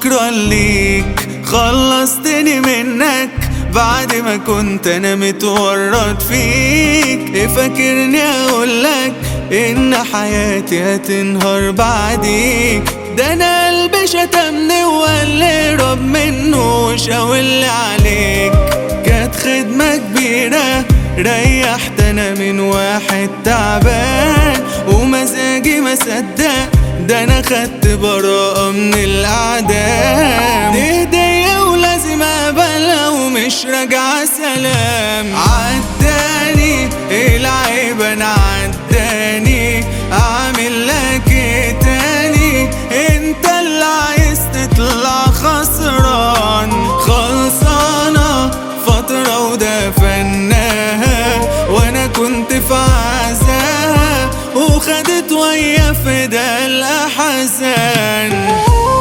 شكرا ليك خلصتني منك بعد ما كنت انا متورط فيك إيه فاكرني اقولك ان حياتي هتنهار بعديك ده انا قلبي شتمني وقال لي رب منه وشاور عليك كانت خدمة كبيرة ريحت انا من واحد تعبان ومزاجي ما صدق ده انا خدت براءة من الاعدام دي هدية ولازم اقبلها ومش راجعة سلام عداني العيب انا عداني اعمل لك ايه تاني انت اللي عايز تطلع خسران خلصانة فترة ودفناها وانا كنت في عزاها وخدت ويا فدا الاحزان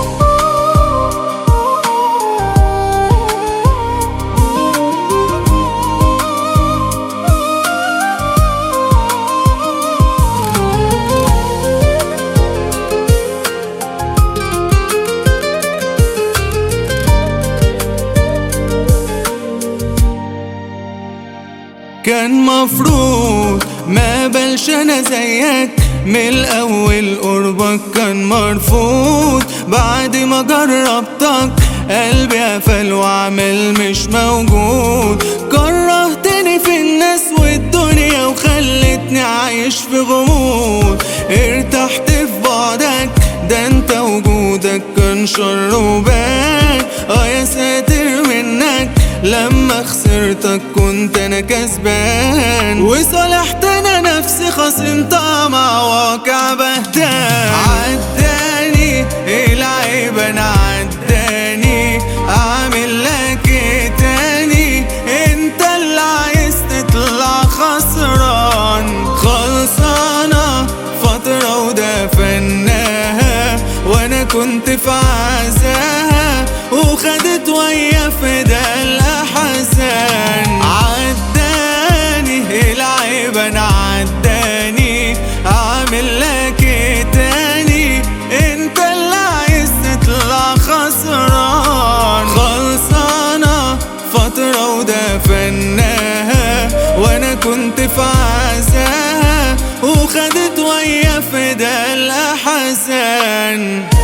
كان مفروض ما بلش انا زيك من الاول قربك كان مرفوض بعد ما جربتك قلبي قفل وعمل مش موجود كرهتني في الناس والدنيا وخلتني عايش في غموض ارتحت في بعدك ده انت وجودك كان شر وبان اه يا ساتر منك لما خسرتك كنت انا كسبان وصالحت انا نفسي خصمتها مع واقع بهتان عداني العيب انا عداني اعمل لك ايه تاني انت اللي عايز تطلع خسران خلصانة فترة ودفناها وانا كنت في عزاها وخدت ويا فدا الاحزان عداني العيب انا عداني اعمل لك ايه تاني انت اللي عايز تطلع خسران خلصانة فترة ودفناها وانا كنت في عزاها وخدت ويا فدا الاحزان